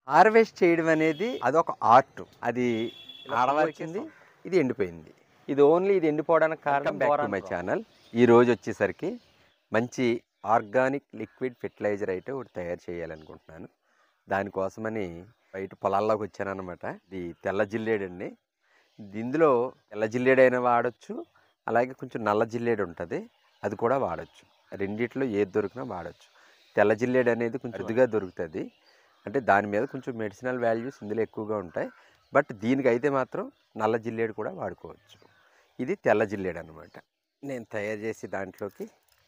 Harvest చేయడం అనేది అదొక ఆర్ట్ అది ఆడవలసింది ఇది ఎండిపోయింది ఇది ఓన్లీ ఇది ఎండిపోవడానికి కారణం బ్యాక్ టు మై ఛానల్ ఈ రోజు వచ్చేసరికి మంచి ఆర్గానిక్ లిక్విడ్ ఫెర్టిలైజర్ అయితే ఒకటి తయారు చేయాలనుకుంటున్నాను దానికోసమని బయట పొలాల్లోకి వచ్చానన్నమాట ఇది తెల్ల జిల్లేడు అండి ఇందులో తెల్ల జిల్లేడు అయినా వాడచ్చు అలాగే కొంచెం నల్ల జిల్లేడు ఉంటుంది అది కూడా వాడచ్చు రెండిట్లో ఏది దొరికినా వాడచ్చు తెల్ల జిల్లేడు అనేది కొంచెం అరుదుగా దొరుకుతుంది అంటే దాని మీద కొంచెం మెడిసినల్ వాల్యూస్ ఇందులో ఎక్కువగా ఉంటాయి బట్ దీనికైతే మాత్రం నల్ల జిల్లేడు కూడా వాడుకోవచ్చు ఇది తెల్ల జిల్లేడు అనమాట నేను తయారు చేసి దాంట్లోకి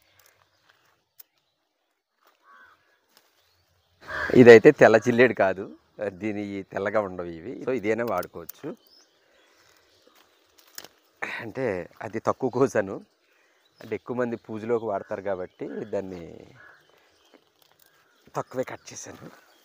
ఇదైతే తెల్ల జిల్లేడు కాదు దీని తెల్లగా ఉండవు ఇవి సో ఇదేనా వాడుకోవచ్చు అంటే అది తక్కువ కోసాను అంటే ఎక్కువ మంది పూజలోకి వాడతారు కాబట్టి దాన్ని తక్కువే కట్ చేశాను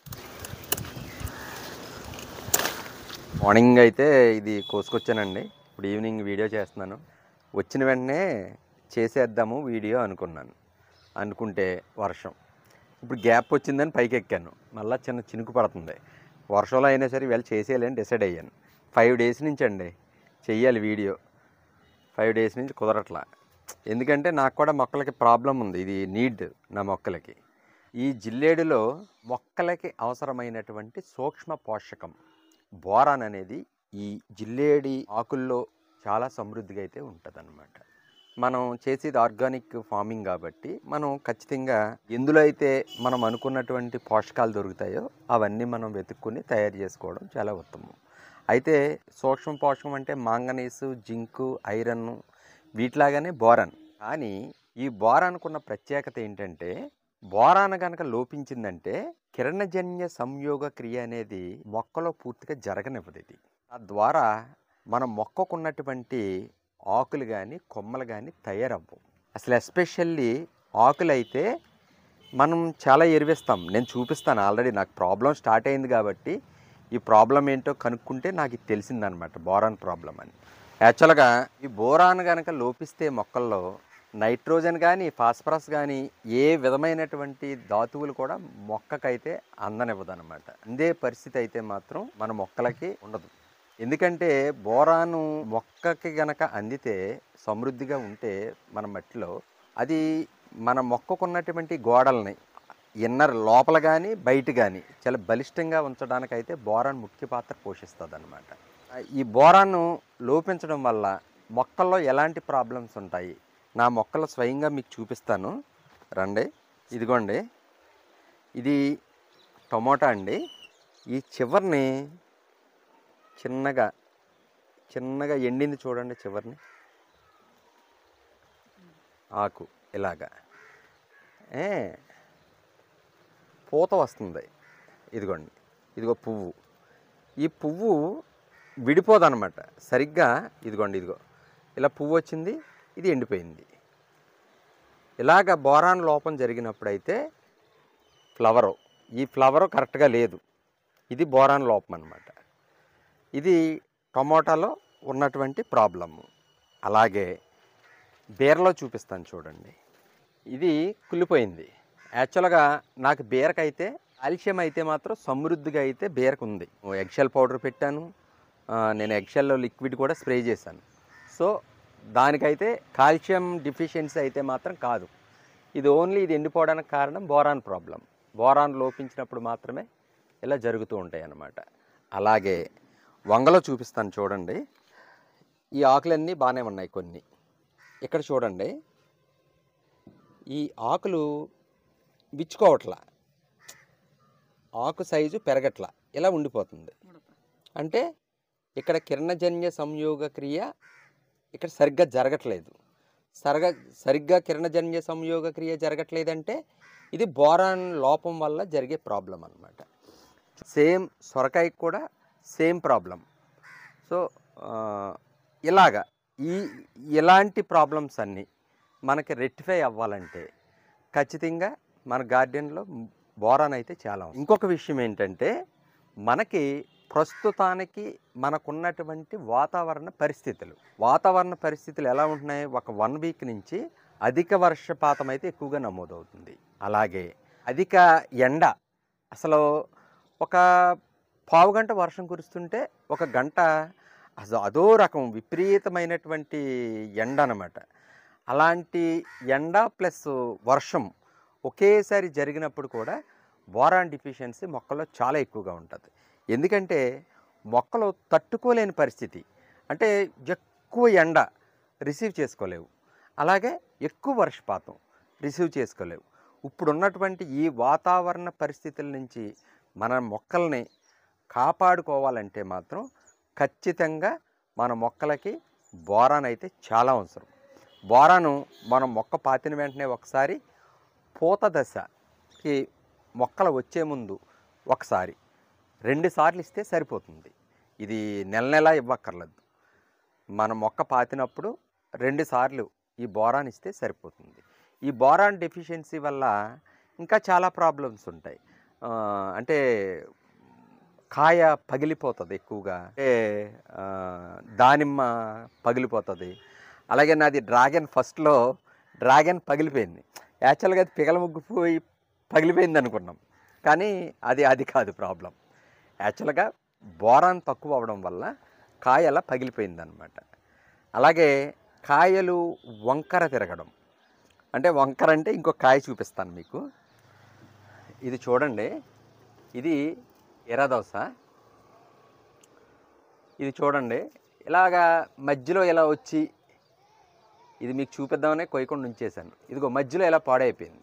మార్నింగ్ అయితే ఇది కోసుకొచ్చానండి ఇప్పుడు ఈవినింగ్ వీడియో చేస్తున్నాను వచ్చిన వెంటనే చేసేద్దాము వీడియో అనుకున్నాను అనుకుంటే వర్షం ఇప్పుడు గ్యాప్ వచ్చిందని పైకి ఎక్కాను మళ్ళీ చిన్న చినుకు పడుతుంది వర్షంలో అయినా సరే వీళ్ళు చేసేయాలని డిసైడ్ అయ్యాను ఫైవ్ డేస్ నుంచి అండి చెయ్యాలి వీడియో ఫైవ్ డేస్ నుంచి కుదరట్లా ఎందుకంటే నాకు కూడా మొక్కలకి ప్రాబ్లం ఉంది ఇది నీడ్ నా మొక్కలకి ఈ జిల్లేడులో మొక్కలకి అవసరమైనటువంటి సూక్ష్మ పోషకం బోరాన్ అనేది ఈ జిల్లేడి ఆకుల్లో చాలా సమృద్ధిగా అయితే ఉంటుంది మనం చేసేది ఆర్గానిక్ ఫార్మింగ్ కాబట్టి మనం ఖచ్చితంగా ఎందులో అయితే మనం అనుకున్నటువంటి పోషకాలు దొరుకుతాయో అవన్నీ మనం వెతుక్కుని తయారు చేసుకోవడం చాలా ఉత్తమం అయితే సూక్ష్మ పోషకం అంటే మాంగనీసు జింకు ఐరన్ వీటిలాగానే బోరాన్ కానీ ఈ బోరాన్కున్న ప్రత్యేకత ఏంటంటే బోరాన్ కనుక లోపించిందంటే కిరణజన్య సంయోగ క్రియ అనేది మొక్కలో పూర్తిగా జరగనివ్వదు ఇది తద్వారా మన మొక్కకున్నటువంటి ఆకులు కానీ కొమ్మలు కానీ తయారవ్వవు అసలు ఎస్పెషల్లీ ఆకులు అయితే మనం చాలా ఎరివిస్తాం నేను చూపిస్తాను ఆల్రెడీ నాకు ప్రాబ్లం స్టార్ట్ అయింది కాబట్టి ఈ ప్రాబ్లం ఏంటో కనుక్కుంటే నాకు ఇది తెలిసిందనమాట బోరాన్ ప్రాబ్లం అని యాక్చువల్గా ఈ బోరాన్ కనుక లోపిస్తే మొక్కల్లో నైట్రోజన్ కానీ ఫాస్ఫరస్ కానీ ఏ విధమైనటువంటి ధాతువులు కూడా మొక్కకైతే అందనివ్వదన్నమాట అందే పరిస్థితి అయితే మాత్రం మన మొక్కలకి ఉండదు ఎందుకంటే బోరాను మొక్కకి గనక అందితే సమృద్ధిగా ఉంటే మన మట్టిలో అది మన మొక్కకున్నటువంటి గోడల్ని ఇన్నర్ లోపల కానీ బయట కానీ చాలా బలిష్టంగా ఉంచడానికైతే బోరాన్ ముఖ్య పాత్ర పోషిస్తుంది అనమాట ఈ బోరాను లోపించడం వల్ల మొక్కల్లో ఎలాంటి ప్రాబ్లమ్స్ ఉంటాయి నా మొక్కలు స్వయంగా మీకు చూపిస్తాను రండి ఇదిగోండి ఇది టమోటా అండి ఈ చివర్ని చిన్నగా చిన్నగా ఎండింది చూడండి చివరిని ఆకు ఇలాగా ఏ పూత వస్తుంది ఇదిగోండి ఇదిగో పువ్వు ఈ పువ్వు విడిపోదన్నమాట సరిగ్గా ఇదిగోండి ఇదిగో ఇలా పువ్వు వచ్చింది ఇది ఎండిపోయింది ఇలాగ బోరాన్ లోపం జరిగినప్పుడైతే ఫ్లవరు ఈ ఫ్లవరు కరెక్ట్గా లేదు ఇది బోరాన్ లోపం అన్నమాట ఇది టమోటాలో ఉన్నటువంటి ప్రాబ్లము అలాగే బీరలో చూపిస్తాను చూడండి ఇది కుళ్ళిపోయింది యాక్చువల్గా నాకు బీరకైతే కాల్షియం అయితే మాత్రం సమృద్ధిగా అయితే బీరకు ఉంది ఎగ్షెల్ పౌడర్ పెట్టాను ఆ, నేను ఎగ్షెల్లో లిక్విడ్ కూడా స్ప్రే చేశాను సో దానికైతే కాల్షియం డిఫిషియన్సీ అయితే మాత్రం కాదు ఇది ఓన్లీ ఇది ఎండిపోవడానికి కారణం బోరాన్ ప్రాబ్లం బోరాన్ లోపించినప్పుడు మాత్రమే ఇలా జరుగుతూ ఉంటాయి అన్నమాట అలాగే వంగలో చూపిస్తాను చూడండి ఈ ఆకులన్నీ బాగానే ఉన్నాయి కొన్ని ఇక్కడ చూడండి ఈ ఆకులు విచ్చుకోవట్లా ఆకు సైజు పెరగట్లా ఇలా ఉండిపోతుంది అంటే ఇక్కడ కిరణజన్య సంయోగ క్రియ ఇక్కడ సరిగ్గా జరగట్లేదు సరిగా సరిగ్గా కిరణజన్య సంయోగ క్రియ జరగట్లేదంటే ఇది బోరాన్ లోపం వల్ల జరిగే ప్రాబ్లం అన్నమాట సేమ్ సొరకాయకి కూడా సేమ్ ప్రాబ్లం సో ఆ, ఇలాగా ఈ ఇలాంటి ప్రాబ్లమ్స్ అన్నీ మనకి రెక్టిఫై అవ్వాలంటే ఖచ్చితంగా మన గార్డెన్లో బోరాన్ అయితే చాలా అవసరం. ఇంకొక విషయం ఏంటంటే మనకి ప్రస్తుతానికి మనకున్నటువంటి వాతావరణ పరిస్థితులు వాతావరణ పరిస్థితులు ఎలా ఉంటున్నాయి ఒక వన్ వీక్ నుంచి అధిక వర్షపాతం అయితే ఎక్కువగా నమోదవుతుంది అలాగే అధిక ఎండ అసలు ఒక పావు గంట వర్షం కురుస్తుంటే ఒక గంట అసలు అదో రకం విపరీతమైనటువంటి ఎండ అనమాట అలాంటి ఎండ ప్లస్ వర్షం ఒకేసారి జరిగినప్పుడు కూడా బోరాన్ డిఫిషియన్సీ మొక్కల్లో చాలా ఎక్కువగా ఉంటుంది ఎందుకంటే మొక్కలు తట్టుకోలేని పరిస్థితి అంటే ఎక్కువ ఎండ రిసీవ్ చేసుకోలేవు అలాగే ఎక్కువ వర్షపాతం రిసీవ్ చేసుకోలేవు ఇప్పుడు ఉన్నటువంటి ఈ వాతావరణ పరిస్థితుల నుంచి మన మొక్కల్ని కాపాడుకోవాలంటే మాత్రం ఖచ్చితంగా మన మొక్కలకి బోరాన్ అయితే చాలా అవసరం బోరాను మనం మొక్క పాతిన వెంటనే ఒకసారి పూత దశకి మొక్కలు వచ్చే ముందు ఒకసారి రెండు సార్లు ఇస్తే సరిపోతుంది ఇది నెల నెల ఇవ్వక్కర్లేదు మన మొక్క పాతినప్పుడు రెండు సార్లు ఈ బోరాన్ ఇస్తే సరిపోతుంది ఈ బోరాన్ డెఫిషియన్సీ వల్ల ఇంకా చాలా ప్రాబ్లమ్స్ ఉంటాయి ఆ, అంటే కాయ పగిలిపోతుంది ఎక్కువగా అంటే ఆ, దానిమ్మ పగిలిపోతుంది అలాగే నాది డ్రాగన్ ఫస్ట్లో డ్రాగన్ పగిలిపోయింది యాక్చువల్గా అది పిగల ముగ్గిపోయి పగిలిపోయింది అనుకున్నాం కానీ అది అది కాదు ప్రాబ్లం యాక్చువల్గా బోరాన్ తక్కువ అవడం వల్ల కాయ అలా పగిలిపోయింది అనమాట అలాగే కాయలు వంకర తిరగడం అంటే వంకర అంటే ఇంకో కాయ చూపిస్తాను మీకు ఇది చూడండి ఇది ఎర్రదోస ఇది చూడండి ఇలాగా మధ్యలో ఇలా వచ్చి ఇది మీకు చూపిద్దామనే కొయ్యకుండా ఉంచేశాను ఇదిగో మధ్యలో ఇలా పాడైపోయింది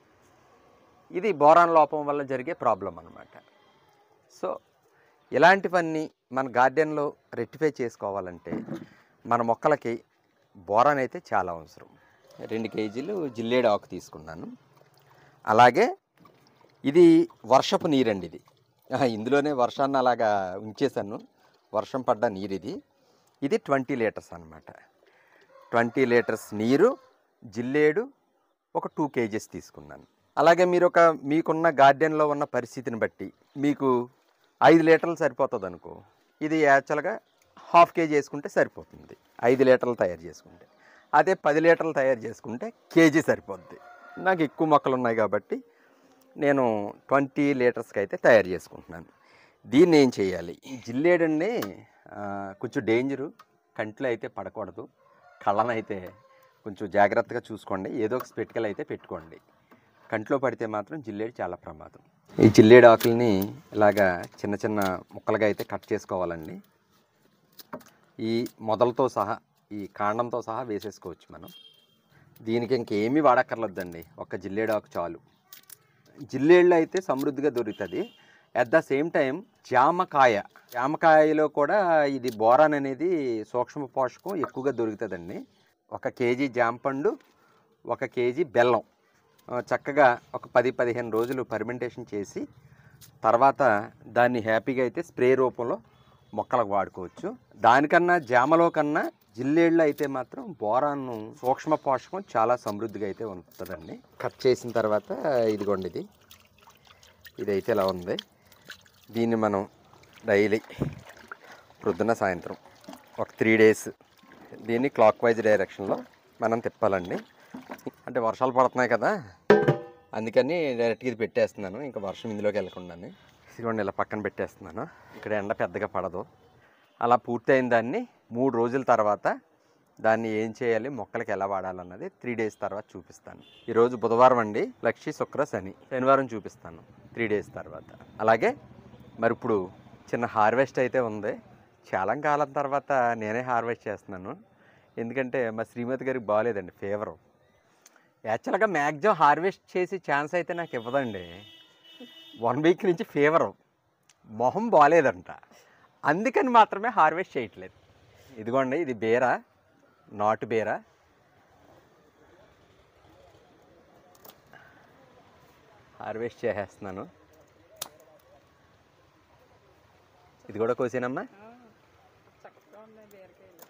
ఇది బోరాన్ లోపం వల్ల జరిగే ప్రాబ్లం అన్నమాట సో ఇలాంటివన్నీ మన గార్డెన్లో రెక్టిఫై చేసుకోవాలంటే మన మొక్కలకి బోరాన్ అయితే చాలా అవసరం రెండు కేజీలు జిల్లేడు ఆకు తీసుకున్నాను అలాగే ఇది వర్షపు నీరండి ఇది ఆహా, ఇందులోనే వర్షాన్ని అలాగా ఉంచేశాను వర్షం పడ్డ నీరు ఇది ఇది ట్వంటీ లీటర్స్ అనమాట ట్వంటీ లీటర్స్ నీరు జిల్లేడు ఒక టూ కేజీస్ తీసుకున్నాను అలాగే మీరు ఒక మీకున్న గార్డెన్లో ఉన్న పరిస్థితిని బట్టి మీకు ఐదు లీటర్లు సరిపోతుంది అనుకో ఇది యాక్చువల్గా హాఫ్ కేజీ వేసుకుంటే సరిపోతుంది ఐదు లీటర్లు తయారు చేసుకుంటే అదే పది లీటర్లు తయారు చేసుకుంటే కేజీ సరిపోద్ది నాకు ఎక్కువ మొక్కలు ఉన్నాయి కాబట్టి నేను ట్వంటీ లీటర్స్కి అయితే తయారు చేసుకుంటున్నాను దీన్ని ఏం చేయాలి ఈ జిల్లేడండి ఆ, కొంచెం డేంజరు కంట్లో అయితే పడకూడదు కళ్ళనైతే కొంచెం జాగ్రత్తగా చూసుకోండి ఏదో ఒక స్పెట్కల్ అయితే పెట్టుకోండి కంట్లో పడితే మాత్రం జిల్లేడు చాలా ప్రమాదం ఈ జిల్లేడు ఆకుల్ని ఇలాగా చిన్న చిన్న ముక్కలుగా అయితే కట్ చేసుకోవాలండి ఈ మొదలతో సహా ఈ కాండంతో సహా వేసేసుకోవచ్చు మనం దీనికి ఇంకేమీ వాడక్కర్లేదండి ఒక జిల్లేడు ఆకు చాలు జిల్లేళ్ళు అయితే సమృద్ధిగా దొరుకుతుంది అట్ ద సేమ్ టైం జామకాయ జామకాయలో కూడా ఇది బోరాన్ అనేది సూక్ష్మ పోషకం ఎక్కువగా దొరుకుతుందండి ఒక కేజీ జాంపండు ఒక కేజీ బెల్లం ఆ, చక్కగా ఒక పది పదిహేను రోజులు పర్మెంటేషన్ చేసి తర్వాత దాన్ని హ్యాపీగా అయితే స్ప్రే రూపంలో మొక్కలకు వాడుకోవచ్చు దానికన్నా జామలో కన్నా జిల్లేళ్ళు అయితే మాత్రం బోరాను సూక్ష్మ పోషకం చాలా సమృద్ధిగా అయితే ఉంటుందండి కట్ చేసిన తర్వాత ఇదిగోండి ఇది ఇదైతే ఇలా ఉంది దీన్ని మనం డైలీ ప్రొద్దున సాయంత్రం ఒక త్రీ డేస్ దీన్ని క్లాక్ వైజ్ డైరెక్షన్లో మనం తిప్పాలండి అంటే వర్షాలు పడుతున్నాయి కదా అందుకని డైరెక్ట్గా ఇది పెట్టేస్తున్నాను ఇంకా వర్షం ఇందులోకి వెళ్ళకుండానే ఇదిగోండి ఇలా పక్కన పెట్టేస్తున్నాను ఇక్కడ ఎండ పెద్దగా పడదు అలా పూర్తయిన దాన్ని మూడు రోజుల తర్వాత దాన్ని ఏం చేయాలి మొక్కలకి ఎలా వాడాలన్నది త్రీ డేస్ తర్వాత చూపిస్తాను ఈరోజు బుధవారం అండి లక్షి శుక్ర శని శనివారం చూపిస్తాను త్రీ డేస్ తర్వాత అలాగే మరి ఇప్పుడు చిన్న హార్వెస్ట్ అయితే ఉంది చాలా కాలం తర్వాత నేనే హార్వెస్ట్ చేస్తున్నాను ఎందుకంటే మా శ్రీమతి గారికి బాగాలేదండి ఫీవరు యాక్చువల్గా మ్యాక్సిమం హార్వెస్ట్ చేసి ఛాన్స్ అయితే నాకు ఇవ్వదండి వన్ వీక్ నుంచి ఫీవరు మొహం బాగాలేదంట అందుకని మాత్రమే హార్వెస్ట్ చేయట్లేదు ఇదిగోండి ఇది బీర నాటు బీర హార్వెస్ట్ చేసేస్తున్నాను ఇది కూడా కోసేనమ్మా చక్కగా ఉన్నాయి బీరకాయలు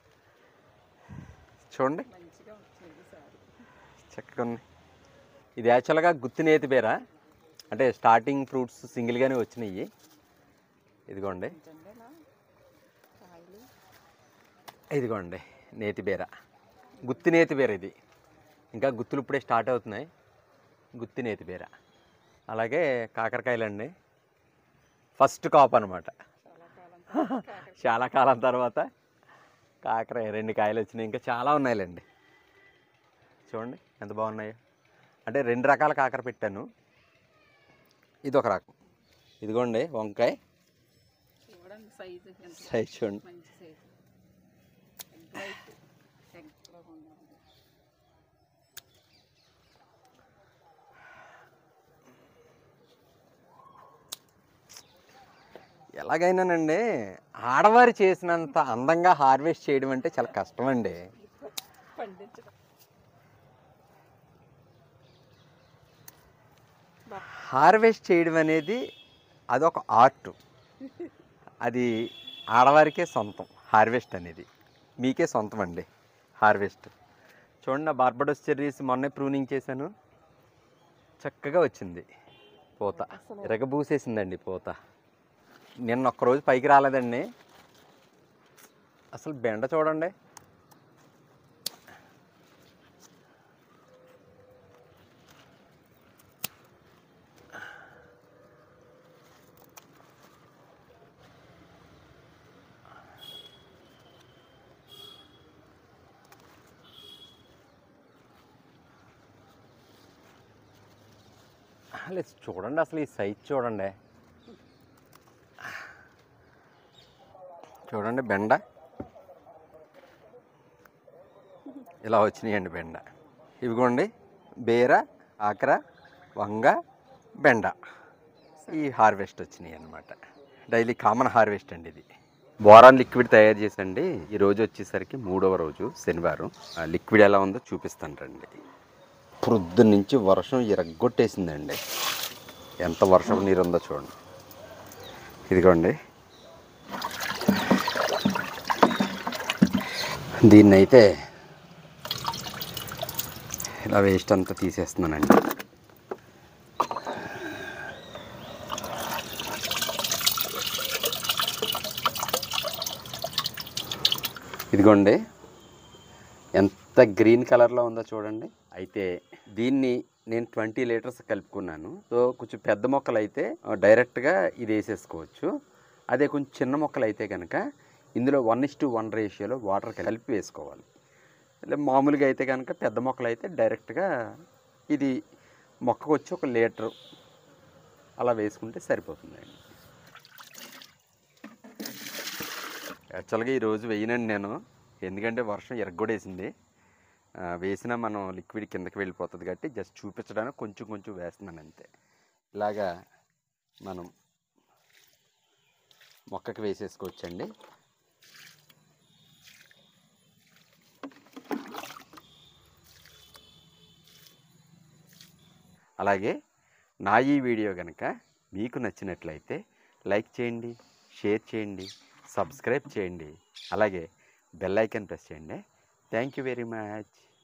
చూడండి మంచిగా వచ్చింది ఈసారి చక్కగా ఉంది ఇది యాక్చువల్గా గుత్తినేతి బీర అంటే స్టార్టింగ్ ఫ్రూట్స్ సింగిల్గానే వచ్చినాయి ఇదిగోండి నిజంగానా కాయలు ఇదిగోండి నేతి బీర గుత్తి నేతి బీర ఇది ఇంకా గుత్తులు ఇప్పుడే స్టార్ట్ అవుతున్నాయి గుత్తి నేతి బీర అలాగే కాకరకాయలండి ఫస్ట్ కాప్ అనమాట చాలా కాలం తర్వాత కాకర చాలా కాలం తర్వాత కాకర రెండు కాయలు వచ్చినాయి ఇంకా చాలా ఉన్నాయిలేండి చూడండి ఎంత బాగున్నాయో అంటే రెండు రకాల కాకర పెట్టాను ఇది ఒక రకం ఇదిగోండి వంకాయ చూడండి సైజు ఎంత సైజ్ చూడండి మంచి సైజు ఎగ్ వైట్ ఎగ్లో ఉండాలి ఎలాగైనానండి ఆడవారు చేసినంత అందంగా హార్వెస్ట్ చేయడం అంటే చాలా కష్టం అండి పండించడం హార్వెస్ట్ చేయడం అనేది అదొక ఆర్ట్ అది ఆడవారికే సొంతం హార్వెస్ట్ అనేది మీకే సొంతం అండి హార్వెస్ట్ చూడండి నా బార్బడోస్ చెర్రీస్ మొన్నే ప్రూనింగ్ చేశాను చక్కగా వచ్చింది పూత అసలు ఇరగబూసేసిందండి పూత నిన్న ఒక్కరోజు పైకి రాలేదండి అసలు బెండ చూడండి లేదు చూడండి అసలు ఈ సైజ్ చూడండి చూడండి బెండ ఇలా వచ్చినాయండి బెండ ఇవిగోండి బీర ఆకర వంగ బెండ ఈ హార్వెస్ట్ వచ్చినాయి అన్నమాట డైలీ కామన్ హార్వెస్ట్ అండి ఇది బోరాన్ లిక్విడ్ తయారు చేసండి ఈ రోజు వచ్చేసరికి మూడవ రోజు శనివారం ఆ లిక్విడ్ ఎలా ఉందో చూపిస్తాను రండి ప్రొద్దున నుంచి వర్షం ఇరగ్గొట్టేసిందండి ఎంత వర్షం నీరు ఉందో చూడండి ఇదిగోండి దీన్నైతే ఇలా వేస్ట్ అంతా తీసేస్తున్నానండి ఇదిగోండి ఎంత గ్రీన్ కలర్లో ఉందో చూడండి అయితే దీన్ని నేను ట్వంటీ లీటర్స్ కలుపుకున్నాను సో కొంచెం పెద్ద మొక్కలు అయితే ఆ, డైరెక్ట్గా ఇది వేసేసుకోవచ్చు అదే కొంచెం చిన్న మొక్కలు అయితే కనుక ఇందులో వన్ ఇస్ టు వన్ రేషియోలో వాటర్ కలిపి వేసుకోవాలి లేదా మామూలుగా అయితే కనుక పెద్ద మొక్కలు అయితే డైరెక్ట్గా ఇది మొక్కకు వచ్చి ఒక లీటర్ అలా వేసుకుంటే సరిపోతుందండి యాక్చువల్గా ఈరోజు వేయనండి నేను ఎందుకంటే వర్షం ఎరగొడేసింది ఆ, వేసినా మనం లిక్విడ్ కిందకి వెళ్ళిపోతుంది కాబట్టి జస్ట్ చూపించడానికి కొంచెం కొంచెం వేస్తున్నాను అంతే ఇలాగా మనం మొక్కకి వేసేసుకోవచ్చండి అలాగే నా ఈ వీడియో కనుక మీకు నచ్చినట్లయితే లైక్ చేయండి షేర్ చేయండి సబ్స్క్రైబ్ చేయండి అలాగే బెల్ ఐకాన్ ప్రెస్ చేయండి థ్యాంక్ యూ వెరీ మచ్